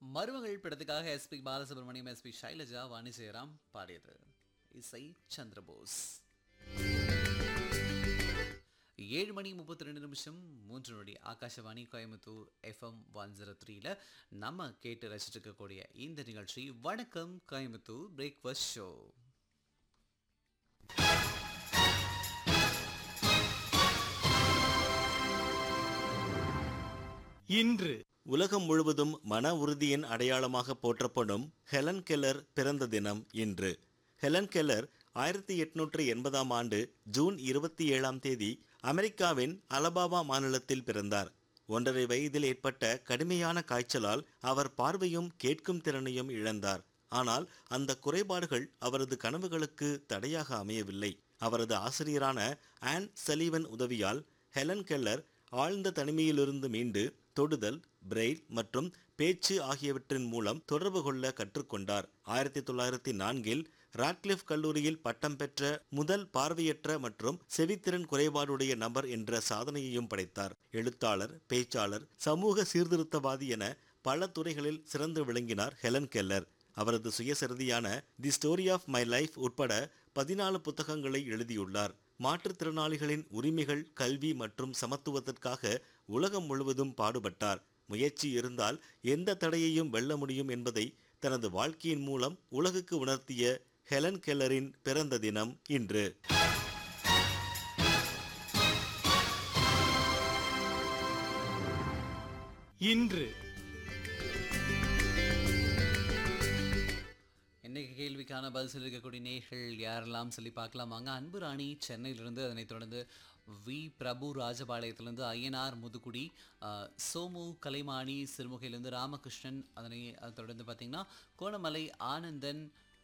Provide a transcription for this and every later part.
மருமகள் படத்துக்காக SP Balasubrahmanyam SP Sailaja Vani Jairam பாடியது இசை சந்திரபோஸ் ஏழு மணி முப்பத்தி ரெண்டு நிமிஷம் மூன்று நொடி Akashvani Coimbatore FM one zero த்ரீல நம்ம கேட்டு ரசிச்சுட்டு இருக்கக்கூடிய இந்த நிகழ்ச்சி வணக்கம் கோயம்புத்தூர் பிரேக்ஃபாஸ்ட் ஷோ இன்று உலகம் முழுவதும் மன உறுதியின் அடையாளமாக போற்றப்படும் ஹெலன் கெல்லர் பிறந்த தினம் இன்று ஹெலன் கெல்லர் ஆயிரத்தி எட்நூற்று எண்பதாம் ஆண்டு ஜூன் இருபத்தி ஏழாம் தேதி அமெரிக்காவின் அலபாமா மாநிலத்தில் பிறந்தார் ஒன்றரை வயதில் ஏற்பட்ட கடுமையான காய்ச்சலால் அவர் பார்வையும் கேட்கும் திறனையும் இழந்தார் ஆனால் அந்த குறைபாடுகள் அவரது கனவுகளுக்கு தடையாக அமையவில்லை அவரது ஆசிரியரான ஆன் சலீவன் உதவியால் ஹெலன் கெல்லர் ஆழ்ந்த தனிமையிலிருந்து மீண்டு தொடுதல் பிரெயில் மற்றும் பேச்சு ஆகியவற்றின் மூலம் தொடர்பு கொள்ள கற்றுக்கொண்டார் ஆயிரத்தி தொள்ளாயிரத்தி நான்கில் ராட்க்ளிஃப் கல்லூரியில் பட்டம் பெற்ற முதல் பார்வையற்ற மற்றும் செவித்திறன் குறைபாடுடைய நபர் என்ற சாதனையையும் படைத்தார் எழுத்தாளர் பேச்சாளர் சமூக சீர்திருத்தவாதி என பல துறைகளில் சிறந்து விளங்கினார் ஹெலன் கெல்லர் அவரது சுயசரிதியான the story of my life உட்பட பதினாலு புத்தகங்களை எழுதியுள்ளார் மாற்றுத்திறனாளிகளின் உரிமைகள் கல்வி மற்றும் சமத்துவத்திற்காக உலகம் முழுவதும் பாடுபட்டார் முயற்சி இருந்தால் எந்த தடையையும் வெல்ல முடியும் என்பதை தனது வாழ்க்கையின் மூலம் உலகுக்கு உணர்த்திய ஹெலன் கெல்லரின் பிறந்த தினம் இன்று இன்று இன்னைக்கு கேள்விக்கான பதில் சொல்லியிருக்கக்கூடிய நேர்கள் யாரெல்லாம் சொல்லி பார்க்கலாம் வாங்க அன்பு ராணி சென்னையிலிருந்து அதனைத் தொடர்ந்து வி பிரபு ராஜபாளையத்திலிருந்து ஐயனார் முதுகுடி அஹ், சோமு கலைமாணி சிறுமுகையிலிருந்து ராமகிருஷ்ணன் அதனை அதை தொடர்ந்து பார்த்தீங்கன்னா கோணமலை ஆனந்தன்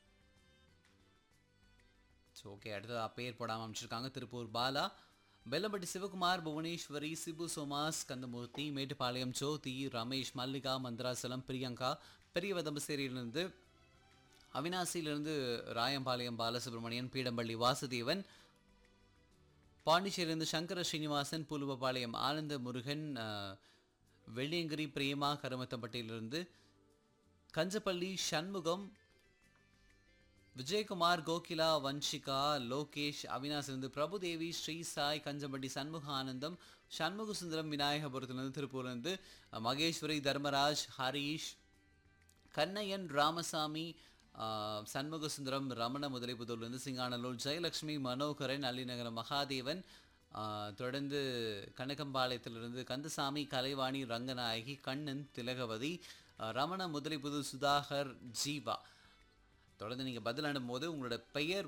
ஓகே அடுத்தது பேர் போடாமல் அமைச்சிருக்காங்க திருப்பூர் பாலா பெல்லம்பட்டி சிவகுமார் புவனேஸ்வரி சிபு சோமாஸ் கந்தமூர்த்தி மேட்டுப்பாளையம் ஜோதி ரமேஷ் மல்லிகா மந்திராசலம் பிரியங்கா பெரியவதம்பசேரியிலிருந்து அவினாசியிலிருந்து ராயம்பாளையம் பாலசுப்ரமணியன் பீடம்பள்ளி வாசுதேவன் பாண்டிச்சேரியிலிருந்து சங்கர ஸ்ரீனிவாசன் பூலுவபாளையம் ஆனந்த முருகன் அஹ், வெள்ளியங்கிரி பிரேமா கருமத்தம்பட்டியிலிருந்து கஞ்சப்பள்ளி சண்முகம் விஜயகுமார் கோகிலா வன்ஷிகா லோகேஷ் அவினாசிலிருந்து பிரபுதேவி ஸ்ரீ சாய் கஞ்சம்பட்டி சண்முக ஆனந்தம் சண்முக சுந்தரம் விநாயகபுரத்திலிருந்து திருப்பூர்லேருந்து மகேஸ்வரி தர்மராஜ் ஹரீஷ் கண்ணையன் ராமசாமி ஆஹ், சண்முக சுந்தரம் ரமண முதலிபுதூர்லேருந்து சிங்கானலூர் ஜெயலட்சுமி மனோகரன் அள்ளிநகரம் மகாதேவன் ஆஹ், தொடர்ந்து கனகம்பாளையத்திலிருந்து கந்தசாமி கலைவாணி ரங்கநாயகி கண்ணன் திலகவதி ஆஹ், ரமண முதலிபுதூர் சுதாகர் ஜீவா தொடர்ந்து நீங்கள் பதில் அனுப்பும்போது உங்களோட பெயர்